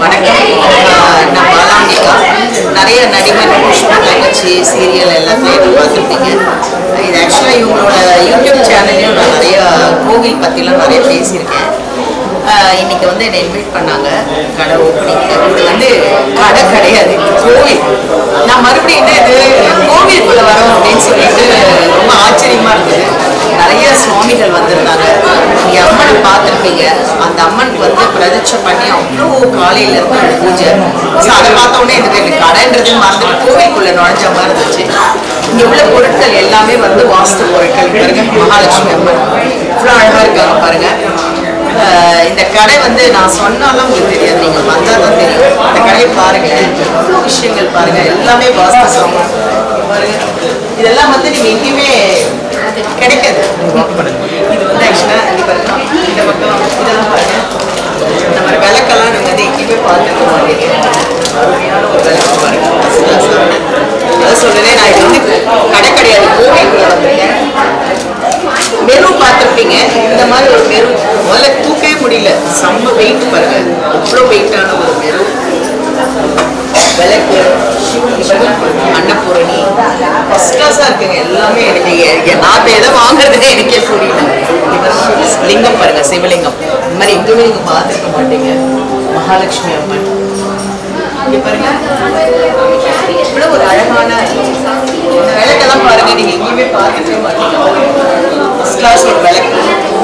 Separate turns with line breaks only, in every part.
வணக்கம் ஆஹ் நான் பாலாம்பிகா நிறைய நடிகர் புஷ்பா தங்கச்சி சீரியல் எல்லாத்துலேயும் பார்த்துருப்பீங்க இது ஆக்சுவலாக இவங்களோட யூடியூப் சேனல்லையும் நான் நிறைய கோவில் பற்றிலாம் நிறைய பேசியிருக்கேன் ஆஹ் இன்னைக்கு வந்து என்னை இன்வைட் பண்ணாங்க கடை ஓப்பனிங் இது வந்து கடை கிடையாது இது கோவில் நான் மறுபடியும் என்ன இது கோவிலுக்குள்ள வரோம் அப்படின்னு சொல்லிட்டு ரொம்ப ஆச்சரியமா இருந்தது நிறைய சுவாமிகள் வந்திருந்தாங்க நீங்க அம்மனை பார்த்துருப்பீங்க அந்த அம்மனுக்கு வந்து பிரதிட்சை பண்ணி அவ்வளோ காலையில இருந்து அந்த பூஜை ஸோ அதை பார்த்த உடனே இது எனக்கு கடைன்றது மறந்துட்டு கோவிலுக்குள்ள நுழைஞ்ச மாதிரி இருந்துச்சு இங்க உள்ள பொருட்கள் எல்லாமே வந்து வாஸ்து பொருட்கள் இங்க பாருங்க மகாலட்சுமி அம்மன் இவ்வளோ அழகா இருக்காங்க பாருங்க ஆஹ் இந்த கடை வந்து நான் சொன்னாலும் உங்களுக்கு தெரியாது நீங்க வந்தா தான் தெரியும் இந்த கடையை பாருங்க இவ்வளோ விஷயங்கள் பாருங்க எல்லாமே வாஸ்து சாமான் இங்க பாருங்க இதெல்லாம் வந்து நீங்க எங்கேயுமே கிடைக்காது இது வந்து ஆக்சுவலா இங்க பாருங்க இந்த பக்கம் இதெல்லாம் பாருங்க இந்த மாதிரி விளக்கெல்லாம் நீங்க வந்து எங்கேயுமே பார்த்துக்க மாட்டீங்க அருமையான ஒரு விளக்கு பாருங்க First class ஆ இருக்கு. அதான் சொல்றேன் நான் இது வந்து கடை கிடையாது கோவிலுக்குள்ள வந்திருக்கேன் மெரூன் பார்த்துருப்பீங்க இந்த மாதிரி ஒரு மெரூன் முதல்ல தூக்கவே முடியல செம்ம வெயிட் பாருங்க அவ்வளோ வெயிட்டான ஒரு மெரூன் விளக்கு அன்னபூரணி ஃபர்ஸ்ட் கிளாஸாக இருக்குங்க எல்லாமே எனக்கு எ- எ- நான் இப்போ எதை வாங்குறதுன்னு எனக்கே புரியல இது லிங்கம் பாருங்க சிவலிங்கம் இந்த மாதிரி எங்கேயுமே நீங்கள் பார்த்துருக்க மாட்டீங்க மகாலட்சுமி அம்மன் இங்க பாருங்க இவ்வளோ ஒரு அழகான இந்த விளக்கெல்லாம் பாருங்க நீங்க எங்கேயுமே பார்த்துக்கவே மாட்டீங்க ஃபர்ஸ்ட் கிளாஸ் ஒரு விளக்கு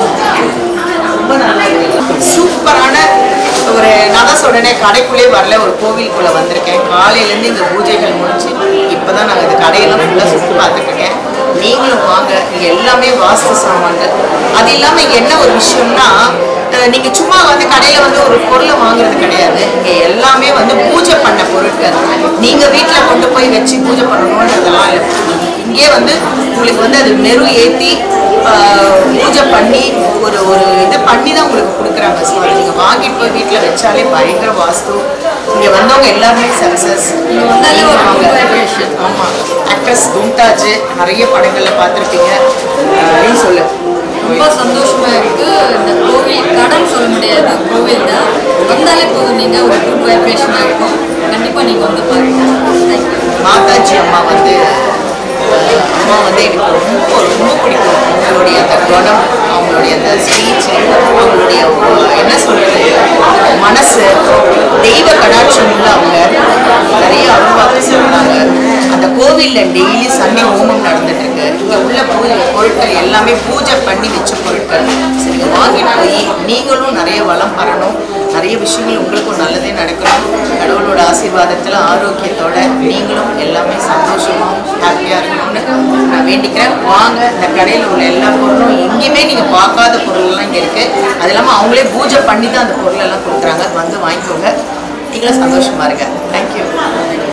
ரொம்ப நல்லா இருக்கு சூப்பரான ஒரு நான் தான் சொல்றேனே கடைக்குள்ளே வரல ஒரு கோவிலுக்குள்ள வந்திருக்கேன் காலையிலேருந்து இந்த பூஜைகள் முடிஞ்சு இப்போதான் நாங்கள் இந்த கடையெல்லாம் ஃபுல்லாக சுற்றி பார்த்துட்டு இருக்கேன் நீங்களும் வாங்க இங்க எல்லாமே வாஸ்து சாமான்கள் அது இல்லாமல் இங்க என்ன ஒரு விஷயம்னா அஹ், நீங்க சும்மா வந்து கடையில வந்து ஒரு பொருளை வாங்குறது கிடையாது இங்க எல்லாமே வந்து பூஜை பண்ண பொருட்கள் நீங்க வீட்டில் கொண்டு போய் வச்சு பூஜை பண்ணணும்ன்றதெல்லாம் இல்லை இங்கே வந்து உங்களுக்கு வந்து அது மெரு ஏற்றி பூஜை பண்ணி ஒரு ஒரு இது பண்ணி தான் உங்களுக்கு கொடுக்குறாங்க ஸோ அதை நீங்கள் வாங்கிட்டு போய் வீட்டில் வச்சாலே பயங்கர வாஸ்து இங்கே வந்தவங்க எல்லாருமே சக்ஸஸ்
வந்தாலே ஒரு good vibration.
ஆமாம் ஆக்ட்ரஸ் கும்டாஜ் நிறைய படங்களில் பார்த்துருப்பீங்க நீ சொல்லு
ரொம்ப சந்தோஷமா இருக்கு இந்த கோவில் கடன் சொல்ல முடியாது கோவில் தான் வந்தாலே போதும் நீங்க ஒரு குட் வைப்ரேஷனா இருக்கும் கண்டிப்பா நீங்க வந்து பாருங்க தேங்க்யூ
மாதாஜி அம்மா வந்து அஹ், அம்மா வந்து எனக்கு ரொம்ப ரொம்ப பிடிக்கும் அவங்களுடைய அந்த குணம் அவங்களுடைய அந்த ஸ்பீச் அவங்களுடைய அஹ், என்ன சொல்றது மனசு தெய்வ கடாட்சம் உள்ள அவங்க நிறைய அருள்வாக்கு சொல்றாங்க அந்த கோவில்ல டெய்லி சண்டே ஹோமம் நடந்துட்டு இருக்கு இங்க உள்ள பூஜை பொருட்கள் எல்லாமே பூஜை பண்ணி வச்ச பொருட்கள் சரி இங்க வாங்கிட்டு போய் நீங்களும் நிறைய வளம் பெறணும் நிறைய விஷயங்கள் உங்களுக்கும் நல்லதே நடக்கணும் கடவுளோட ஆசீர்வாதத்துல ஆரோக்கியத்தோட நீங்களும் எல்லாமே சந்தோஷமாகவும் ஹாப்பியாக இருக்கணும்னு நான் வேண்டிக்கிறேன் வாங்க இந்த கடையில் உள்ள எல்லா பொருளும் எங்கேயுமே நீங்கள் பார்க்காத பொருள்லாம் இங்கே இருக்குது அது இல்லாமல் அவங்களே பூஜை பண்ணி தான் அந்த பொருளெல்லாம் கொடுக்குறாங்க வந்து வாங்கிக்கோங்க நீங்களும் சந்தோஷமா இருங்க தேங்க்யூ